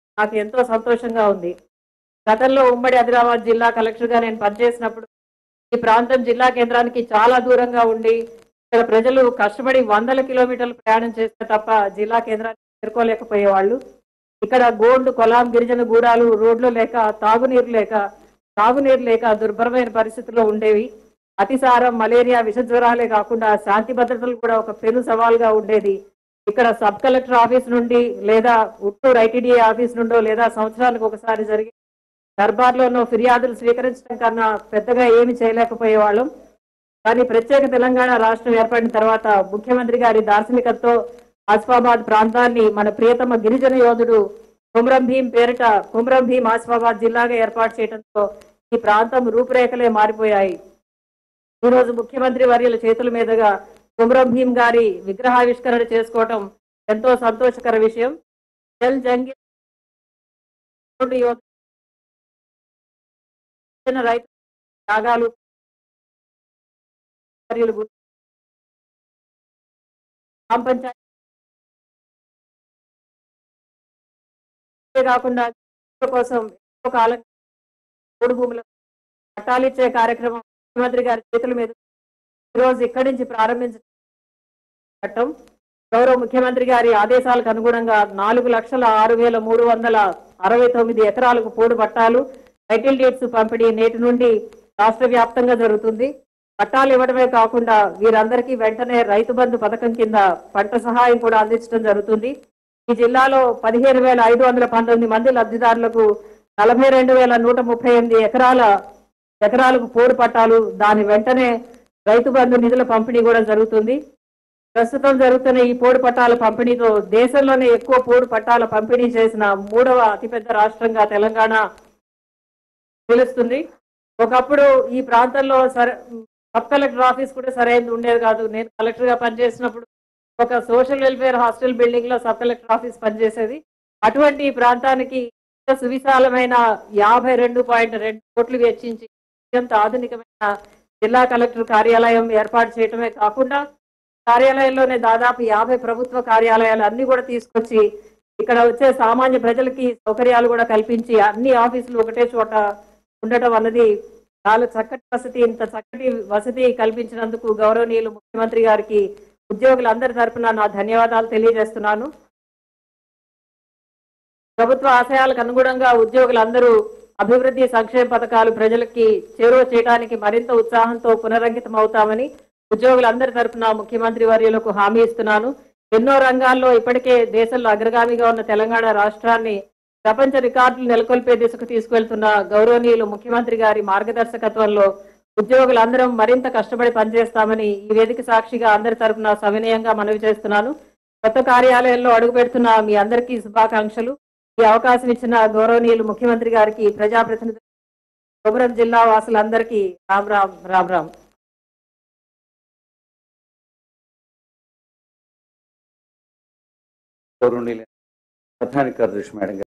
నాకు ఎంతో సంతోషంగా ఉంది గతంలో ఉమ్మడి ఆదిలాబాద్ జిల్లా కలెక్టర్గా నేను పనిచేసినప్పుడు ఈ ప్రాంతం జిల్లా కేంద్రానికి చాలా దూరంగా ఉండి ఇక్కడ ప్రజలు కష్టపడి వందల కిలోమీటర్లు ప్రయాణం చేస్తే తప్ప జిల్లా కేంద్రానికి చేరుకోలేకపోయేవాళ్ళు ఇక్కడ గోండు కొలాం గిరిజన గూడాలు రోడ్లు లేక తాగునీరు లేక తాగునీరు లేక దుర్భరమైన పరిస్థితుల్లో ఉండేవి అతిసారం మలేరియా విషజ్వరాలే కాకుండా శాంతి భద్రతలు కూడా ఒక పెను సవాల్గా ఉండేది ఇక్కడ సబ్ కలెక్టర్ ఆఫీస్ నుండి లేదా ఉట్టూరు ఐటీడీఏ ఆఫీస్ నుండో లేదా సంవత్సరానికి ఒకసారి జరిగే దర్బార్లోనో ఫిర్యాదులు స్వీకరించడం కన్నా పెద్దగా ఏమి చేయలేకపోయేవాళ్ళం కానీ ప్రత్యేక తెలంగాణ రాష్ట్రం ఏర్పడిన తర్వాత ముఖ్యమంత్రి గారి దార్శనికతతో ఆసిఫాబాద్ ప్రాంతాన్ని మన ప్రియతమ గిరిజన యోధుడు కుమ్రం భీం పేరిట కుమ్రం భీం ఆసిఫాబాద్ జిల్లాగా ఏర్పాటు చేయడంతో ఈ ప్రాంతం రూపురేఖలే మారిపోయాయి ఈ రోజు ముఖ్యమంత్రి వర్యుల చేతుల మీదుగా కుమ్రం భీం గారి విగ్రహావిష్కరణ చేసుకోవటం ఎంతో సంతోషకర విషయం జల్ జంగి యువత గిరిజన రైతు త్యాగాలు వర్యులు గుర్తు గ్రామ పంచాయతీ అంతే కాకుండా గిరిజనుల కోసం ఎంతో కాలం మూడు భూముల పట్టాలిచ్చే కార్యక్రమం ముఖ్యమంత్రి గారి చేతుల మీద ఈరోజు ఇక్కడి నుంచి ప్రారంభించడం చట్టం గౌరవ ముఖ్యమంత్రి గారి ఆదేశాలకు అనుగుణంగా నాలుగు లక్షల ఆరు వేల మూడు వందల అరవై తొమ్మిది ఎకరాలకు పోడు పట్టాలు టైటిల్ డీడ్స్ పంపిణీ నేటి నుండి రాష్ట్ర వ్యాప్తంగా జరుగుతుంది పట్టాలు ఇవ్వడమే కాకుండా వీరందరికీ వెంటనే రైతు బంధు పథకం కింద పంట సహాయం కూడా అందించడం జరుగుతుంది ఈ జిల్లాలో పదిహేను వేల ఐదు వందల పంతొమ్మిది మంది లబ్ధిదారులకు నలభై రెండు వేల నూట ముప్పై ఎనిమిది ఎకరాల ఎకరాలకు పోడు పట్టాలు దాని వెంటనే రైతు బంధు నిధుల పంపిణీ కూడా జరుగుతుంది ప్రస్తుతం జరుగుతున్న ఈ పోడు పట్టాల పంపిణీతో దేశంలోనే ఎక్కువ పోడు పట్టాల పంపిణీ చేసిన మూడవ అతిపెద్ద రాష్ట్రంగా తెలంగాణ నిలుస్తుంది ఒకప్పుడు ఈ ప్రాంతంలో సరే సబ్ కలెక్టర్ ఆఫీస్ కూడా సరైనది ఉండేది కాదు నేను కలెక్టర్ గా పనిచేసినప్పుడు ఒక సోషల్ వెల్ఫేర్ హాస్టల్ బిల్డింగ్ లో సబ్ కలెక్టర్ ఆఫీస్ పనిచేసేది అటువంటి ఈ ప్రాంతానికి ఇంత సువిశాలమైన యాభై రెండు పాయింట్ రెండు కోట్లు వెచ్చించి అత్యంత ఆధునికమైన జిల్లా కలెక్టర్ కార్యాలయం ఏర్పాటు చేయటమే కాకుండా కార్యాలయంలోనే దాదాపు యాభై ప్రభుత్వ కార్యాలయాలు అన్ని కూడా తీసుకొచ్చి ఇక్కడ వచ్చే సామాన్య ప్రజలకి సౌకర్యాలు కూడా కల్పించి అన్ని ఆఫీసులు ఒకటే చోట ఉండటం అన్నది చాలా చక్కటి వసతి ఇంత చక్కటి వసతి కల్పించినందుకు గౌరవనీయులు ముఖ్యమంత్రి గారికి ఉద్యోగులందరి తరపున నా ధన్యవాదాలు తెలియజేస్తున్నాను ప్రభుత్వ ఆశయాలకు అనుగుణంగా ఉద్యోగులందరూ అభివృద్ధి సంక్షేమ పథకాలు ప్రజలకి చేరువ చేయడానికి మరింత ఉత్సాహంతో పునరంకితం అవుతామని ఉద్యోగులందరి తరపున ముఖ్యమంత్రి వర్యులకు హామీ ఇస్తున్నాను ఎన్నో రంగాల్లో ఇప్పటికే దేశంలో అగ్రగామిగా ఉన్న తెలంగాణ రాష్ట్రాన్ని ప్రపంచ రికార్డులు నెలకొల్పే దిశకు తీసుకెళ్తున్న గౌరవనీయులు ముఖ్యమంత్రి గారి మార్గదర్శకత్వంలో ఉద్యోగులందరం మరింత కష్టపడి పనిచేస్తామని ఈ వేదిక సాక్షిగా అందరి తరపున సవినయంగా మనవి చేస్తున్నాను కొత్త కార్యాలయంలో అడుగు పెడుతున్న మీ అందరికీ శుభాకాంక్షలు ఈ అవకాశం ఇచ్చిన గౌరవనీయులు ముఖ్యమంత్రి గారికి ప్రజాప్రతినిధులు కొమరం జిల్లా వాసులందరికీ రామ్ రామ్ రామ్ రామ్ గౌరవనీయులైన ప్రధాన కార్యదర్శి మేడం గారు